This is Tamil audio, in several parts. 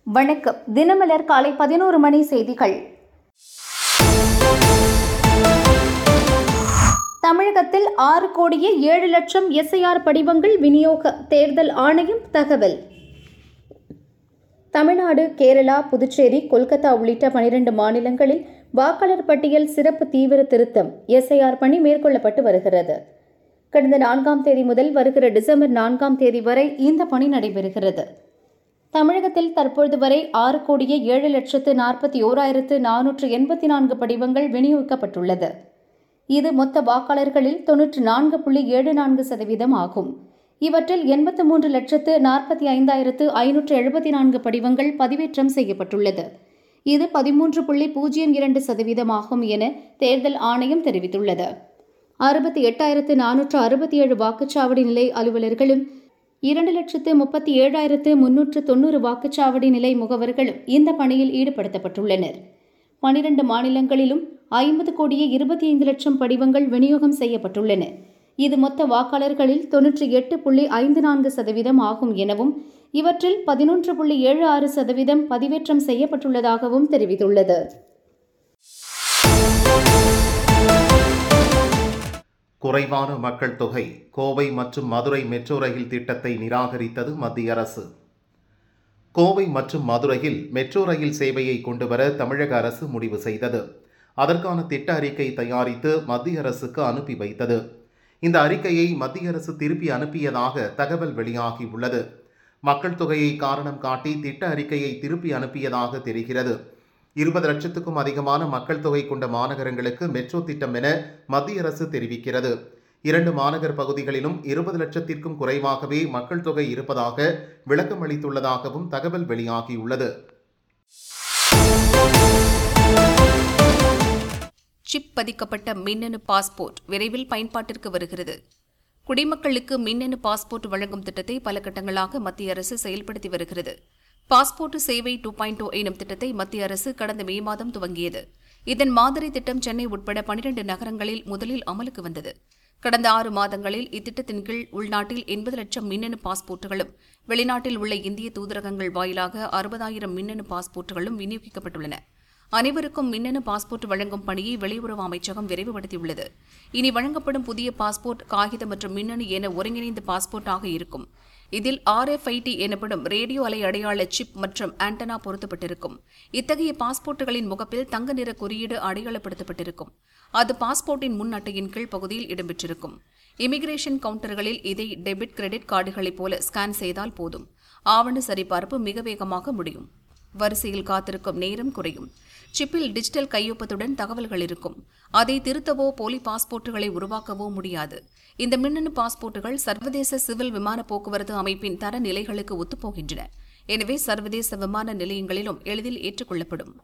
வணக்கம் தினமலர் காலை பதினோரு மணி செய்திகள் தமிழகத்தில் ஆறு கோடியே ஏழு லட்சம் எஸ்ஐஆர் படிவங்கள் விநியோக தேர்தல் ஆணையம் தகவல் தமிழ்நாடு கேரளா புதுச்சேரி கொல்கத்தா உள்ளிட்ட பனிரெண்டு மாநிலங்களில் வாக்காளர் பட்டியல் சிறப்பு தீவிர திருத்தம் எஸ்ஐஆர் பணி மேற்கொள்ளப்பட்டு வருகிறது கடந்த நான்காம் தேதி முதல் வருகிற டிசம்பர் நான்காம் தேதி வரை இந்த பணி நடைபெறுகிறது தமிழகத்தில் தற்பொழுது வரை ஆறு கோடியே ஏழு லட்சத்து நாற்பத்தி ஓராயிரத்து நானூற்று எண்பத்தி நான்கு படிவங்கள் விநியோகிக்கப்பட்டுள்ளது இது மொத்த வாக்காளர்களில் தொன்னூற்று நான்கு புள்ளி ஏழு நான்கு சதவீதம் ஆகும் இவற்றில் எண்பத்து மூன்று லட்சத்து நாற்பத்தி ஐந்தாயிரத்து ஐநூற்று எழுபத்தி நான்கு படிவங்கள் பதிவேற்றம் செய்யப்பட்டுள்ளது இது பதிமூன்று புள்ளி பூஜ்ஜியம் இரண்டு சதவீதமாகும் என தேர்தல் ஆணையம் தெரிவித்துள்ளது அறுபத்தி எட்டாயிரத்து நானூற்று அறுபத்தி ஏழு வாக்குச்சாவடி நிலை அலுவலர்களும் இரண்டு லட்சத்து முப்பத்தி ஏழாயிரத்து முன்னூற்று தொன்னூறு வாக்குச்சாவடி நிலை முகவர்களும் இந்த பணியில் ஈடுபடுத்தப்பட்டுள்ளனர் பனிரண்டு மாநிலங்களிலும் ஐம்பது கோடியே இருபத்தி ஐந்து லட்சம் படிவங்கள் விநியோகம் செய்யப்பட்டுள்ளன இது மொத்த வாக்காளர்களில் தொன்னூற்றி எட்டு புள்ளி ஐந்து நான்கு சதவீதம் ஆகும் எனவும் இவற்றில் பதினொன்று புள்ளி ஏழு ஆறு சதவீதம் பதிவேற்றம் செய்யப்பட்டுள்ளதாகவும் தெரிவித்துள்ளது குறைவான மக்கள் தொகை கோவை மற்றும் மதுரை மெட்ரோ ரயில் திட்டத்தை நிராகரித்தது மத்திய அரசு கோவை மற்றும் மதுரையில் மெட்ரோ ரயில் சேவையை கொண்டுவர தமிழக அரசு முடிவு செய்தது அதற்கான திட்ட அறிக்கை தயாரித்து மத்திய அரசுக்கு அனுப்பி வைத்தது இந்த அறிக்கையை மத்திய அரசு திருப்பி அனுப்பியதாக தகவல் வெளியாகியுள்ளது மக்கள் தொகையை காரணம் காட்டி திட்ட அறிக்கையை திருப்பி அனுப்பியதாக தெரிகிறது இருபது லட்சத்துக்கும் அதிகமான மக்கள் தொகை கொண்ட மாநகரங்களுக்கு மெட்ரோ திட்டம் என மத்திய அரசு தெரிவிக்கிறது இரண்டு மாநகர் பகுதிகளிலும் இருபது லட்சத்திற்கும் குறைவாகவே மக்கள் தொகை இருப்பதாக விளக்கம் அளித்துள்ளதாகவும் தகவல் வெளியாகியுள்ளது சிப் பதிக்கப்பட்ட மின்னணு பாஸ்போர்ட் விரைவில் பயன்பாட்டிற்கு வருகிறது குடிமக்களுக்கு மின்னணு பாஸ்போர்ட் வழங்கும் திட்டத்தை பல கட்டங்களாக மத்திய அரசு செயல்படுத்தி வருகிறது பாஸ்போர்ட் சேவை டூ பாயிண்ட் டூ எனும் திட்டத்தை மத்திய அரசு கடந்த மே மாதம் துவங்கியது இதன் மாதிரி திட்டம் சென்னை உட்பட பனிரண்டு நகரங்களில் முதலில் அமலுக்கு வந்தது கடந்த ஆறு மாதங்களில் இத்திட்டத்தின் கீழ் உள்நாட்டில் எண்பது லட்சம் மின்னணு பாஸ்போர்ட்டுகளும் வெளிநாட்டில் உள்ள இந்திய தூதரகங்கள் வாயிலாக அறுபதாயிரம் மின்னணு பாஸ்போர்ட்டுகளும் விநியோகிக்கப்பட்டுள்ளன அனைவருக்கும் மின்னணு பாஸ்போர்ட் வழங்கும் பணியை வெளியுறவு அமைச்சகம் விரைவுபடுத்தியுள்ளது இனி வழங்கப்படும் புதிய பாஸ்போர்ட் காகித மற்றும் மின்னணு என ஒருங்கிணைந்த பாஸ்போர்ட்டாக இருக்கும் இதில் ஆர்எஃப்ஐடி எனப்படும் ரேடியோ அலை அடையாள சிப் மற்றும் ஆண்டனா பொருத்தப்பட்டிருக்கும் இத்தகைய பாஸ்போர்ட்டுகளின் முகப்பில் தங்க நிற குறியீடு அடையாளப்படுத்தப்பட்டிருக்கும் அது பாஸ்போர்ட்டின் முன் அட்டையின் கீழ் பகுதியில் இடம்பெற்றிருக்கும் இமிகிரேஷன் கவுண்டர்களில் இதை டெபிட் கிரெடிட் கார்டுகளைப் போல ஸ்கேன் செய்தால் போதும் ஆவண சரிபார்ப்பு மிக வேகமாக முடியும் வரிசையில் காத்திருக்கும் நேரம் குறையும் சிப்பில் டிஜிட்டல் கையொப்பத்துடன் தகவல்கள் இருக்கும் அதை திருத்தவோ போலி பாஸ்போர்ட்டுகளை உருவாக்கவோ முடியாது இந்த மின்னணு பாஸ்போர்ட்டுகள் சர்வதேச சிவில் விமான போக்குவரத்து அமைப்பின் தர நிலைகளுக்கு ஒத்துப்போகின்றன எனவே சர்வதேச விமான நிலையங்களிலும் எளிதில் ஏற்றுக்கொள்ளப்படும்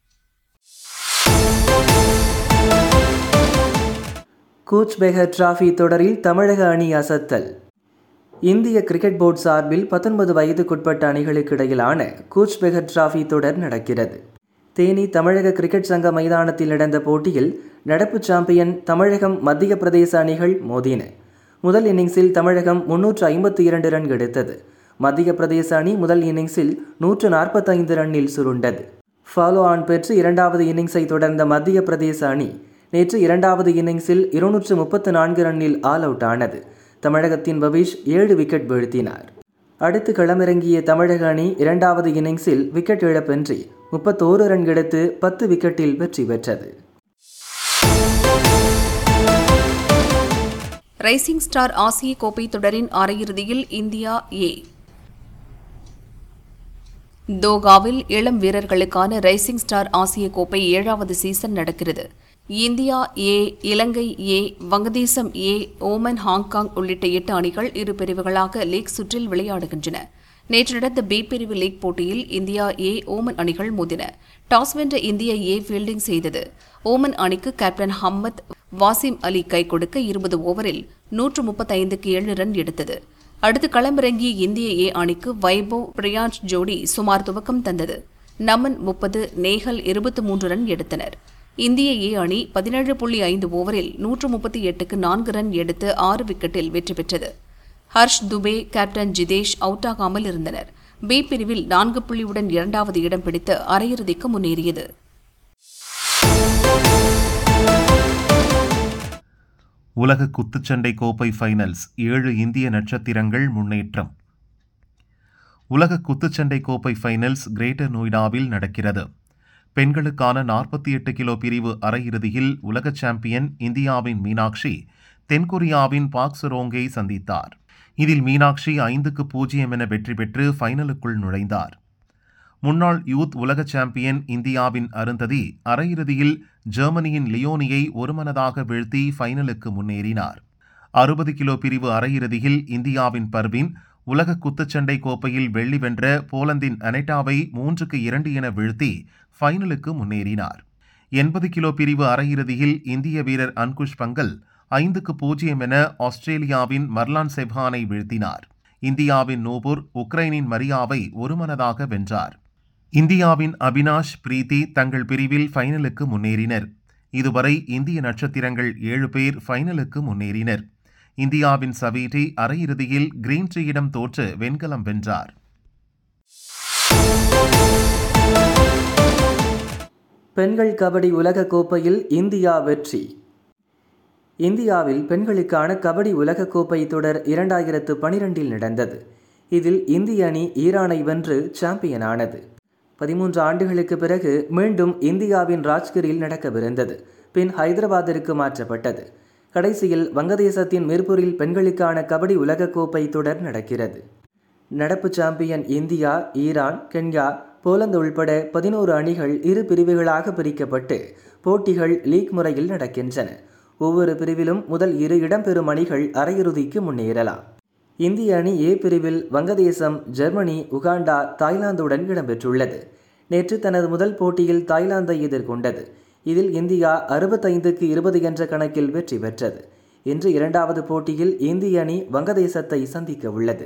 கூச் பெஹர் டிராஃபி தொடரில் தமிழக அணி அசத்தல் இந்திய கிரிக்கெட் போர்டு சார்பில் பத்தொன்பது வயதுக்குட்பட்ட அணிகளுக்கு இடையிலான கூச் பெஹர் டிராஃபி தொடர் நடக்கிறது தேனி தமிழக கிரிக்கெட் சங்க மைதானத்தில் நடந்த போட்டியில் நடப்பு சாம்பியன் தமிழகம் மத்திய பிரதேச அணிகள் மோதின முதல் இன்னிங்ஸில் தமிழகம் முன்னூற்று ஐம்பத்தி இரண்டு ரன் எடுத்தது மத்திய பிரதேச அணி முதல் இன்னிங்ஸில் நூற்று நாற்பத்தைந்து ரன்னில் சுருண்டது ஃபாலோ ஆன் பெற்று இரண்டாவது இன்னிங்ஸை தொடர்ந்த மத்திய பிரதேச அணி நேற்று இரண்டாவது இன்னிங்ஸில் இருநூற்று முப்பத்து நான்கு ரன்னில் ஆல் அவுட் ஆனது தமிழகத்தின் பவிஷ் ஏழு விக்கெட் வீழ்த்தினார் அடுத்து களமிறங்கிய தமிழக அணி இரண்டாவது இன்னிங்ஸில் விக்கெட் இழப்பின்றி முப்பத்தோரு ரன் எடுத்து பத்து விக்கெட்டில் வெற்றி பெற்றது ரைசிங் ஸ்டார் ஆசிய கோப்பை தொடரின் அரையிறுதியில் இந்தியா ஏ தோகாவில் இளம் வீரர்களுக்கான ரைசிங் ஸ்டார் ஆசிய கோப்பை ஏழாவது சீசன் நடக்கிறது இந்தியா ஏ இலங்கை ஏ வங்கதேசம் ஏ ஓமன் ஹாங்காங் உள்ளிட்ட எட்டு அணிகள் இரு பிரிவுகளாக லீக் சுற்றில் விளையாடுகின்றன நேற்று நடந்த பி பிரிவு லீக் போட்டியில் இந்தியா ஏ ஓமன் அணிகள் மோதின டாஸ் வென்ற இந்தியா ஏ ஃபீல்டிங் செய்தது ஓமன் அணிக்கு கேப்டன் ஹம்மத் வாசிம் அலி கை கொடுக்க இருபது ஓவரில் நூற்று முப்பத்தைந்துக்கு ஏழு ரன் எடுத்தது அடுத்து களமிறங்கிய இந்திய ஏ அணிக்கு வைபவ் பிரியான்ஸ் ஜோடி சுமார் துவக்கம் தந்தது நமன் முப்பது நேகல் இருபத்தி மூன்று ரன் எடுத்தனர் இந்திய ஏ அணி பதினேழு புள்ளி ஐந்து ஓவரில் நூற்று முப்பத்தி எட்டுக்கு நான்கு ரன் எடுத்து ஆறு விக்கெட்டில் வெற்றி பெற்றது ஹர்ஷ் துபே கேப்டன் ஜிதேஷ் அவுட் ஆகாமல் இருந்தனர் பி பிரிவில் நான்கு புள்ளியுடன் இரண்டாவது இடம் பிடித்து அரையிறுதிக்கு முன்னேறியது உலக குத்துச்சண்டை கோப்பை ஃபைனல்ஸ் ஏழு இந்திய நட்சத்திரங்கள் முன்னேற்றம் உலக குத்துச்சண்டை கோப்பை ஃபைனல்ஸ் கிரேட்டர் நொய்டாவில் நடக்கிறது பெண்களுக்கான நாற்பத்தி எட்டு கிலோ பிரிவு அரையிறுதியில் உலக சாம்பியன் இந்தியாவின் மீனாட்சி தென்கொரியாவின் பாக் சுரோங்கை சந்தித்தார் இதில் மீனாட்சி ஐந்துக்கு பூஜ்ஜியம் என வெற்றி பெற்று ஃபைனலுக்குள் நுழைந்தார் முன்னாள் யூத் உலக சாம்பியன் இந்தியாவின் அருந்ததி அரையிறுதியில் ஜெர்மனியின் லியோனியை ஒருமனதாக வீழ்த்தி ஃபைனலுக்கு முன்னேறினார் அறுபது கிலோ பிரிவு அரையிறுதியில் இந்தியாவின் பர்வீன் உலக குத்துச்சண்டை கோப்பையில் வெள்ளி வென்ற போலந்தின் அனெட்டாவை மூன்றுக்கு இரண்டு என வீழ்த்தி ஃபைனலுக்கு முன்னேறினார் எண்பது கிலோ பிரிவு அரையிறுதியில் இந்திய வீரர் அன்குஷ் பங்கல் ஐந்துக்கு பூஜ்ஜியம் என ஆஸ்திரேலியாவின் மர்லான் செவ்ஹானை வீழ்த்தினார் இந்தியாவின் நூபுர் உக்ரைனின் மரியாவை ஒருமனதாக வென்றார் இந்தியாவின் அபினாஷ் பிரீத்தி தங்கள் பிரிவில் ஃபைனலுக்கு முன்னேறினர் இதுவரை இந்திய நட்சத்திரங்கள் ஏழு பேர் ஃபைனலுக்கு முன்னேறினர் இந்தியாவின் சவீட்டி அரையிறுதியில் கிரீன் ட்ரீயிடம் தோற்று வெண்கலம் வென்றார் பெண்கள் கபடி உலக கோப்பையில் இந்தியா வெற்றி இந்தியாவில் பெண்களுக்கான கபடி உலகக்கோப்பை தொடர் இரண்டாயிரத்து பனிரெண்டில் நடந்தது இதில் இந்திய அணி ஈரானை வென்று சாம்பியனானது பதிமூன்று ஆண்டுகளுக்கு பிறகு மீண்டும் இந்தியாவின் ராஜ்கிரில் நடக்கவிருந்தது பின் ஹைதராபாத்திற்கு மாற்றப்பட்டது கடைசியில் வங்கதேசத்தின் மிர்பூரில் பெண்களுக்கான கபடி உலகக்கோப்பை தொடர் நடக்கிறது நடப்பு champion India Iran Kenya Poland உள்பட பதினோரு அணிகள் இரு பிரிவுகளாக பிரிக்கப்பட்டு போட்டிகள் லீக் முறையில் நடக்கின்றன ஒவ்வொரு பிரிவிலும் முதல் இரு இடம்பெறும் அணிகள் அரையிறுதிக்கு முன்னேறலாம் இந்திய அணி ஏ பிரிவில் வங்கதேசம் ஜெர்மனி உகாண்டா தாய்லாந்துடன் இடம்பெற்றுள்ளது நேற்று தனது முதல் போட்டியில் தாய்லாந்தை எதிர்கொண்டது இதில் இந்தியா அறுபத்தைந்துக்கு இருபது என்ற கணக்கில் வெற்றி பெற்றது இன்று இரண்டாவது போட்டியில் இந்திய அணி வங்கதேசத்தை சந்திக்க உள்ளது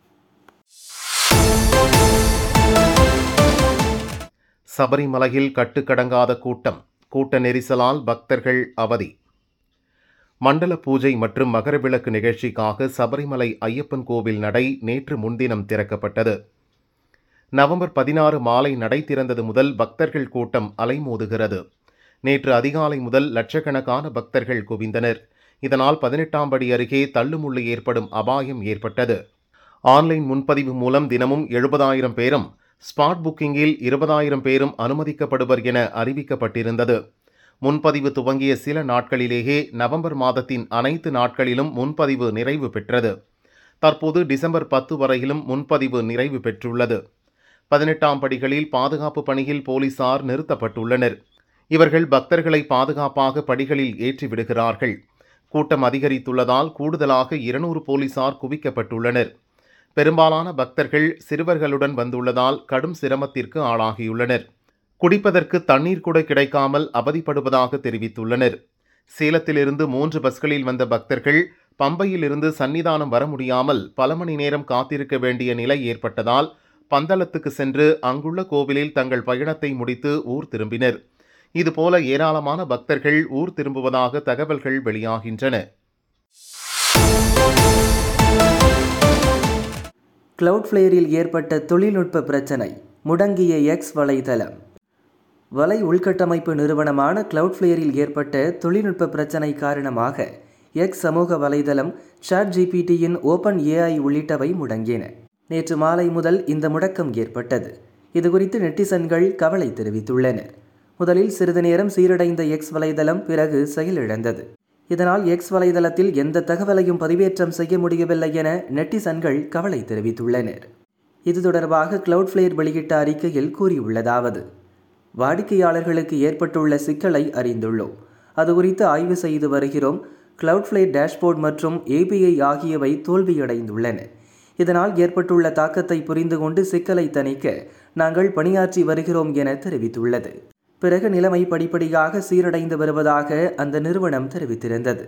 சபரிமலையில் கட்டுக்கடங்காத கூட்டம் கூட்ட நெரிசலால் பக்தர்கள் அவதி மண்டல பூஜை மற்றும் மகரவிளக்கு நிகழ்ச்சிக்காக சபரிமலை ஐயப்பன் கோவில் நடை நேற்று முன்தினம் திறக்கப்பட்டது நவம்பர் பதினாறு மாலை நடை திறந்தது முதல் பக்தர்கள் கூட்டம் அலைமோதுகிறது நேற்று அதிகாலை முதல் லட்சக்கணக்கான பக்தர்கள் குவிந்தனர் இதனால் பதினெட்டாம் படி அருகே தள்ளுமுள்ளு ஏற்படும் அபாயம் ஏற்பட்டது ஆன்லைன் முன்பதிவு மூலம் தினமும் எழுபதாயிரம் பேரும் ஸ்பாட் புக்கிங்கில் இருபதாயிரம் பேரும் அனுமதிக்கப்படுவர் என அறிவிக்கப்பட்டிருந்தது முன்பதிவு துவங்கிய சில நாட்களிலேயே நவம்பர் மாதத்தின் அனைத்து நாட்களிலும் முன்பதிவு நிறைவு பெற்றது தற்போது டிசம்பர் பத்து வரையிலும் முன்பதிவு நிறைவு பெற்றுள்ளது பதினெட்டாம் படிகளில் பாதுகாப்பு பணியில் போலீசார் நிறுத்தப்பட்டுள்ளனர் இவர்கள் பக்தர்களை பாதுகாப்பாக படிகளில் ஏற்றி விடுகிறார்கள் கூட்டம் அதிகரித்துள்ளதால் கூடுதலாக இருநூறு போலீசார் குவிக்கப்பட்டுள்ளனர் பெரும்பாலான பக்தர்கள் சிறுவர்களுடன் வந்துள்ளதால் கடும் சிரமத்திற்கு ஆளாகியுள்ளனர் குடிப்பதற்கு தண்ணீர் கூட கிடைக்காமல் அவதிப்படுவதாக தெரிவித்துள்ளனர் சேலத்திலிருந்து மூன்று பஸ்களில் வந்த பக்தர்கள் பம்பையிலிருந்து சன்னிதானம் வர முடியாமல் பல மணி நேரம் காத்திருக்க வேண்டிய நிலை ஏற்பட்டதால் பந்தளத்துக்கு சென்று அங்குள்ள கோவிலில் தங்கள் பயணத்தை முடித்து ஊர் திரும்பினர் இதுபோல ஏராளமான பக்தர்கள் ஊர் திரும்புவதாக தகவல்கள் வெளியாகின்றன கிளவுட் ஃப்ளேரில் ஏற்பட்ட தொழில்நுட்ப பிரச்சனை முடங்கிய எக்ஸ் வலைதளம் வலை உள்கட்டமைப்பு நிறுவனமான கிளவுட் ஃப்ளேரில் ஏற்பட்ட தொழில்நுட்ப பிரச்சனை காரணமாக எக்ஸ் சமூக வலைதளம் சாட் ஜிபிடியின் ஓப்பன் ஏஐ உள்ளிட்டவை முடங்கின நேற்று மாலை முதல் இந்த முடக்கம் ஏற்பட்டது இதுகுறித்து நெட்டிசன்கள் கவலை தெரிவித்துள்ளனர் முதலில் சிறிது நேரம் சீரடைந்த எக்ஸ் வலைதளம் பிறகு செயலிழந்தது இதனால் எக்ஸ் வலைதளத்தில் எந்த தகவலையும் பதிவேற்றம் செய்ய முடியவில்லை என நெட்டிசன்கள் கவலை தெரிவித்துள்ளனர் இது தொடர்பாக கிளவுட் ஃப்ளேர் வெளியிட்ட அறிக்கையில் கூறியுள்ளதாவது வாடிக்கையாளர்களுக்கு ஏற்பட்டுள்ள சிக்கலை அறிந்துள்ளோம் அது குறித்து ஆய்வு செய்து வருகிறோம் கிளவுட் ஃப்ளேர் டேஷ்போர்ட் மற்றும் ஏபிஐ ஆகியவை தோல்வியடைந்துள்ளன இதனால் ஏற்பட்டுள்ள தாக்கத்தை புரிந்து கொண்டு சிக்கலை தணிக்க நாங்கள் பணியாற்றி வருகிறோம் என தெரிவித்துள்ளது பிறகு நிலைமை படிப்படியாக சீரடைந்து வருவதாக அந்த நிறுவனம் தெரிவித்திருந்தது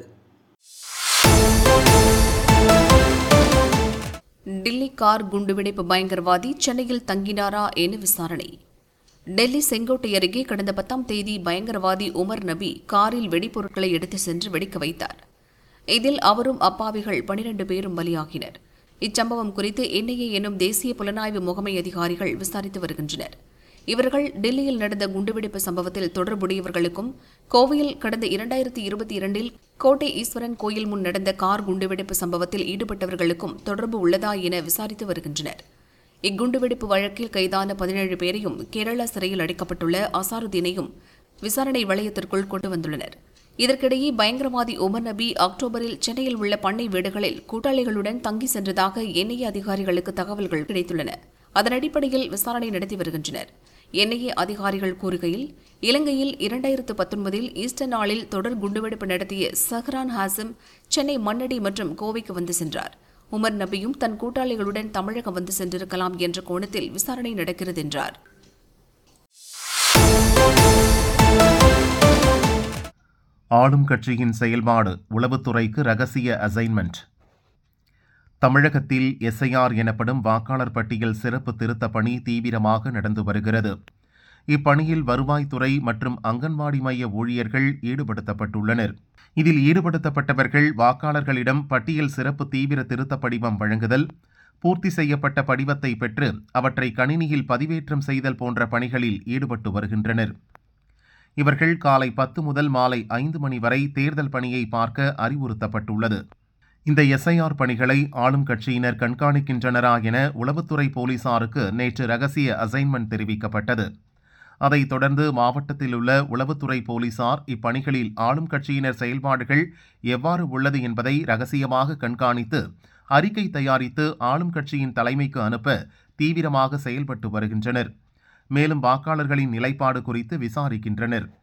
டில்லி கார் குண்டுவெடிப்பு பயங்கரவாதி சென்னையில் தங்கினாரா என விசாரணை டெல்லி செங்கோட்டை அருகே கடந்த பத்தாம் தேதி பயங்கரவாதி உமர் நபி காரில் வெடிப்பொருட்களை எடுத்து சென்று வெடிக்க வைத்தார் இதில் அவரும் அப்பாவிகள் பனிரண்டு பேரும் பலியாகினர் இச்சம்பவம் குறித்து என்ஐஏ எனும் தேசிய புலனாய்வு முகமை அதிகாரிகள் விசாரித்து வருகின்றனர் இவர்கள் டெல்லியில் நடந்த குண்டுவெடிப்பு சம்பவத்தில் தொடர்புடையவர்களுக்கும் கோவையில் கடந்த இரண்டாயிரத்தி இருபத்தி இரண்டில் கோட்டை ஈஸ்வரன் கோயில் முன் நடந்த கார் குண்டுவெடிப்பு சம்பவத்தில் ஈடுபட்டவர்களுக்கும் தொடர்பு உள்ளதா என விசாரித்து வருகின்றனர் இக்குண்டுவெடிப்பு வழக்கில் கைதான பதினேழு பேரையும் கேரளா சிறையில் அடைக்கப்பட்டுள்ள அசாருதீனையும் விசாரணை வளையத்திற்குள் கொண்டு வந்துள்ளனர் இதற்கிடையே பயங்கரவாதி உமர் நபி அக்டோபரில் சென்னையில் உள்ள பண்ணை வீடுகளில் கூட்டாளிகளுடன் தங்கி சென்றதாக என்ஐஏ அதிகாரிகளுக்கு தகவல்கள் கிடைத்துள்ளன அதன் அடிப்படையில் விசாரணை நடத்தி வருகின்றனர் என்ஐஏ அதிகாரிகள் கூறுகையில் இலங்கையில் இரண்டாயிரத்து பத்தொன்பதில் ஈஸ்டர் நாளில் தொடர் குண்டுவெடிப்பு நடத்திய சஹ்ரான் ஹாசிம் சென்னை மண்ணடி மற்றும் கோவைக்கு வந்து சென்றார் உமர் நபியும் தன் கூட்டாளிகளுடன் தமிழகம் வந்து சென்றிருக்கலாம் என்ற கோணத்தில் விசாரணை நடக்கிறது என்றார் ஆளும் கட்சியின் செயல்பாடு உளவுத்துறைக்கு ரகசிய அசைன்மெண்ட் தமிழகத்தில் எஸ்ஐஆர் எனப்படும் வாக்காளர் பட்டியல் சிறப்பு திருத்த பணி தீவிரமாக நடந்து வருகிறது இப்பணியில் வருவாய்த்துறை மற்றும் அங்கன்வாடி மைய ஊழியர்கள் ஈடுபடுத்தப்பட்டுள்ளனர் இதில் ஈடுபடுத்தப்பட்டவர்கள் வாக்காளர்களிடம் பட்டியல் சிறப்பு தீவிர திருத்த படிவம் வழங்குதல் பூர்த்தி செய்யப்பட்ட படிவத்தை பெற்று அவற்றை கணினியில் பதிவேற்றம் செய்தல் போன்ற பணிகளில் ஈடுபட்டு வருகின்றனர் இவர்கள் காலை பத்து முதல் மாலை ஐந்து மணி வரை தேர்தல் பணியை பார்க்க அறிவுறுத்தப்பட்டுள்ளது இந்த எஸ்ஐஆர் பணிகளை ஆளும் கட்சியினர் கண்காணிக்கின்றனரா என உளவுத்துறை போலீசாருக்கு நேற்று ரகசிய அசைன்மெண்ட் தெரிவிக்கப்பட்டது அதைத் தொடர்ந்து மாவட்டத்தில் உள்ள உளவுத்துறை போலீசார் இப்பணிகளில் ஆளும் கட்சியினர் செயல்பாடுகள் எவ்வாறு உள்ளது என்பதை ரகசியமாக கண்காணித்து அறிக்கை தயாரித்து ஆளும் கட்சியின் தலைமைக்கு அனுப்ப தீவிரமாக செயல்பட்டு வருகின்றனர் மேலும் வாக்காளர்களின் நிலைப்பாடு குறித்து விசாரிக்கின்றனர்